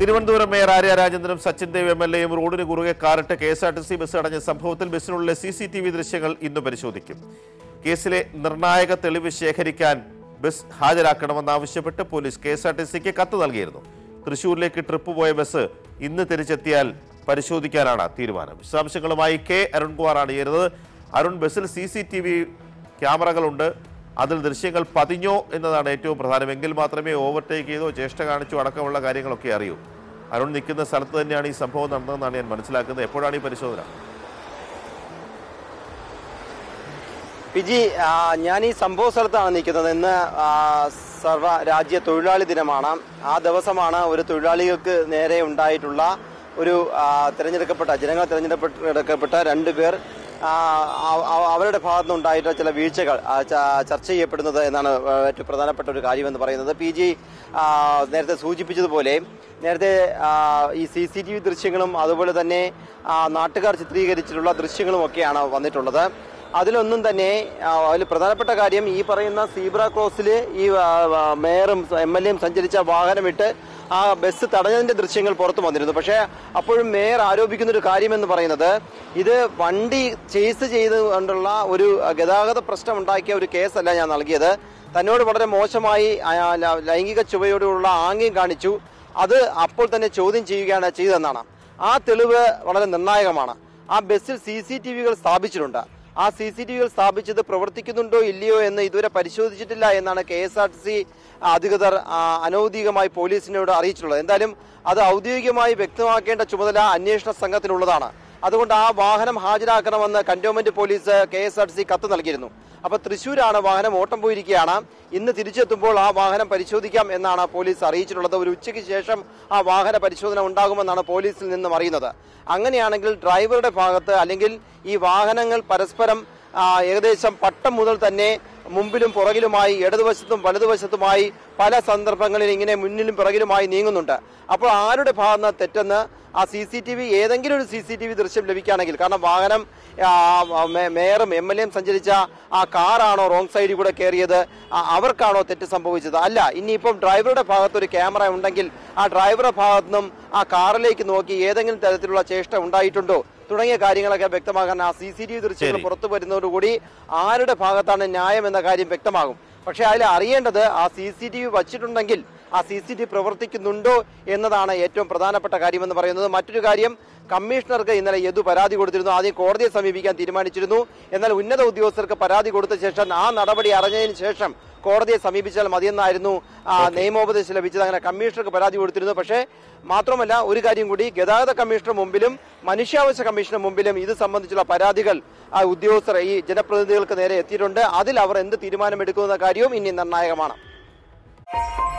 Thiruvananthapuram mayor Arya രാജേന്ദ്രനും Sachin Dev M L എയും റോഡിന് കുറുകെ കാറിട്ട് K S R T C bus അടഞ്ഞ സംഭവത്തിൽ ബസ്സിനുള്ളിലെ സി സി ടി വി ദൃശ്യങ്ങൾ ഇന്ന് പരിശോധിക്കും കേസിലെ നിർണായക തെളിവ് ശേഖരിക്കാൻ ബസ് ഹാജരാക്കണമെന്നാവശ്യപ്പെട്ട് police K S R T സിക്ക് കത്ത് നൽകിയിരുന്നു തൃശൂരിലേക്ക് ട്രിപ്പ് പോയ ബസ് ഇന്ന് തിരിച്ചെത്തിയാൽ പരിശോധിക്കാനാണ് തീരുമാനം വിശദാംശങ്ങളുമായി കെ അരുൺകുമാറാണ് ചേരുന്നത് അരുൺ ബസ്സിൽ സി സി ടി വി ക്യാമറകളുണ്ട് അതിൽ ദൃശ്യങ്ങൾ പതിഞ്ഞോ എന്നതാണ് ഏറ്റവും പ്രധാനം എങ്കിൽ മാത്രമേ ഓവർടേക്ക് ചെയ്തോ ചേഷ്ട കാണിച്ചോ അടക്കമുള്ള കാര്യങ്ങളൊക്കെ അറിയൂ അരുൺ നിൽക്കുന്ന സ്ഥലത്ത് തന്നെയാണ് ഈ സംഭവം നടന്നതെന്നാണ് ഞാൻ മനസ്സിലാക്കുന്നത് എപ്പോഴാണ് ഈ പരിശോധന പിജി ആ, ഞാൻ ഈ സംഭവ സ്ഥലത്താണ് നിൽക്കുന്നത് ഇന്ന് ആ, സർവ രാജ്യ തൊഴിലാളി ദിനമാണ് ആ ദിവസമാണ് ഒരു തൊഴിലാളികൾക്ക് നേരെ ഉണ്ടായിട്ടുള്ള ഒരു ആ, തിരഞ്ഞെടുക്കപ്പെട്ട ജനങ്ങൾ തിരഞ്ഞെടുക്കപ്പെട്ട രണ്ടുപേർ ആ, അവ- അവ- അവരുടെ ഭാഗത്തു നിന്നുണ്ടായിട്ടുള്ള ചില വീഴ്ചകൾ ആ, ച- ചർച്ച ചെയ്യപ്പെടുന്നത് എന്നാണ് ആ, ഏറ്റവും പ്രധാനപ്പെട്ട ഒരു കാര്യമെന്ന് പറയുന്നത് പി ജി ആ, നേരത്തെ സൂചിപ്പിച്ചതുപോലെ നേരത്തെ ആ, ഈ സി സി ടി വി ദൃശ്യങ്ങളും അതുപോലെ തന്നെ ആ, നാട്ടുകാർ ചിത്രീകരിച്ചിട്ടുള്ള ദൃശ്യങ്ങളും ഒക്കെയാണ് വന്നിട്ടുള്ളത് അതിലൊന്നും തന്നെ ആ, അതിൽ പ്രധാനപ്പെട്ട കാര്യം ഈ പറയുന്ന സീബ്ര ക്രോസിൽ ഈ ആ, ആ, മേയറും എം എൽ എയും സഞ്ചരിച്ച വാഹനമിട്ട് ആ ബസ് തടഞ്ഞതിന്റെ ദൃശ്യങ്ങൾ പുറത്തു വന്നിരുന്നു പക്ഷേ അപ്പോഴും മേയർ ആരോപിക്കുന്ന ഒരു കാര്യമെന്ന് പറയുന്നത് ഇത് വണ്ടി ചേസ് ചെയ്തുകൊണ്ടുള്ള ഒരു ഗതാഗത പ്രശ്നം ഉണ്ടാക്കിയ ഒരു കേസല്ല ഞാൻ നൽകിയത് തന്നോട് വളരെ മോശമായി ആ, ല- ലൈംഗിക ചുവയോടുള്ള ആംഗ്യം കാണിച്ചു അത് അപ്പോൾ തന്നെ ചോദ്യം ചെയ്യുകയാണ് ചെയ്തതെന്നാണ് ആ തെളിവ് വളരെ നിർണായകമാണ് ആ ബസ്സിൽ സി സി ടി വികൾ സ്ഥാപിച്ചിട്ടുണ്ട് ആ സി സി ടി വികൾ സ്ഥാപിച്ചത് പ്രവർത്തിക്കുന്നുണ്ടോ ഇല്ലയോ എന്ന് ഇതുവരെ പരിശോധിച്ചിട്ടില്ല എന്നാണ് K S R T C അധികൃതർ ആ, അനൗദ്യോഗികമായി പോലീസിനോട് അറിയിച്ചിട്ടുള്ളത് എന്തായാലും അത് ഔദ്യോഗികമായി വ്യക്തമാക്കേണ്ട ചുമതല അന്വേഷണ സംഘത്തിനുള്ളതാണ് അതുകൊണ്ട് ആ വാഹനം ഹാജരാക്കണമെന്ന് cantonment police K S R T C കത്ത് നൽകിയിരുന്നു അപ്പൊ തൃശ്ശൂരാണ് വാഹനം ഓട്ടം പോയിരിക്കുകയാണ് ഇന്ന് തിരിച്ചെത്തുമ്പോൾ ആ വാഹനം പരിശോധിക്കാം എന്നാണ് പോലീസ് അറിയിച്ചിട്ടുള്ളത് ഒരു ഉച്ചയ്ക്ക് ശേഷം ആ വാഹന പരിശോധന ഉണ്ടാകുമെന്നാണ് പോലീസിൽ നിന്നും അറിയുന്നത് അങ്ങനെയാണെങ്കിൽ ഡ്രൈവറുടെ ഭാഗത്ത് അല്ലെങ്കിൽ ഈ വാഹനങ്ങൾ പരസ്പരം ആ, ഏകദേശം പട്ടം മുതൽ തന്നെ മുമ്പിലും പുറകിലുമായി ഇടതുവശത്തും വലതുവശത്തുമായി പല സന്ദർഭങ്ങളിൽ ഇങ്ങനെ മുന്നിലും പിറകിലുമായി നീങ്ങുന്നുണ്ട് അപ്പോൾ ആരുടെ ഭാഗത്ത് നിന്ന് തെറ്റെന്ന് ആ സി സി ടി വി ഏതെങ്കിലും ഒരു സി സി ടി വി ദൃശ്യം ലഭിക്കുകയാണെങ്കിൽ കാരണം വാഹനം ആ, മേ- മേയറും എം എൽ എയും സഞ്ചരിച്ച ആ കാറാണോ റോങ് സൈഡിൽ കൂടെ കയറിയത് ആ, അവർക്കാണോ തെറ്റ് സംഭവിച്ചത് അല്ല ഇനിയിപ്പം ഡ്രൈവറുടെ ഭാഗത്ത് ഒരു ക്യാമറ ഉണ്ടെങ്കിൽ ആ ഡ്രൈവറുടെ ഭാഗത്തു നിന്നും ആ കാറിലേക്ക് നോക്കി ഏതെങ്കിലും തരത്തിലുള്ള ചേഷ്ട ഉണ്ടായിട്ടുണ്ടോ തുടങ്ങിയ കാര്യങ്ങളൊക്കെ വ്യക്തമാക്കാൻ ആ സി സി ടി വി ദൃശ്യങ്ങൾ ശരി. പുറത്തു വരുന്നതോടുകൂടി ആരുടെ ഭാഗത്താണ് ന്യായം എന്ന കാര്യം വ്യക്തമാകും പക്ഷേ അതിൽ അറിയേണ്ടത് ആ സി സി ടി വി വച്ചിട്ടുണ്ടെങ്കിൽ ആ സി സി ടി വി പ്രവർത്തിക്കുന്നുണ്ടോ എന്നതാണ് ഏറ്റവും പ്രധാനപ്പെട്ട കാര്യമെന്ന് പറയുന്നത് മറ്റൊരു കാര്യം കമ്മീഷണർക്ക് ഇന്നലെ യദു പരാതി കൊടുത്തിരുന്നു ആദ്യം കോടതിയെ സമീപിക്കാൻ തീരുമാനിച്ചിരുന്നു എന്നാൽ ഉന്നത ഉദ്യോഗസ്ഥർക്ക് പരാതി കൊടുത്ത ശേഷം ആ നടപടി അറിഞ്ഞതിന് ശേഷം കോടതിയെ സമീപിച്ചാൽ മതിയെന്നായിരുന്നു ആ, നിയമോപദേശം ലഭിച്ചത് അങ്ങനെ കമ്മീഷണർക്ക് പരാതി കൊടുത്തിരുന്നു പക്ഷേ മാത്രമല്ല ഒരു കാര്യം കൂടി ഗതാഗത കമ്മീഷണർ മുമ്പിലും മനുഷ്യാവകാശ കമ്മീഷണർ മുമ്പിലും ഇത് സംബന്ധിച്ചുള്ള പരാതികൾ ആ ഉദ്യോഗസ്ഥർ ഈ ജനപ്രതിനിധികൾക്ക് നേരെ എത്തിയിട്ടുണ്ട് അതിൽ അവർ എന്ത് തീരുമാനമെടുക്കുന്ന കാര്യവും ഇനി നിർണായകമാണ്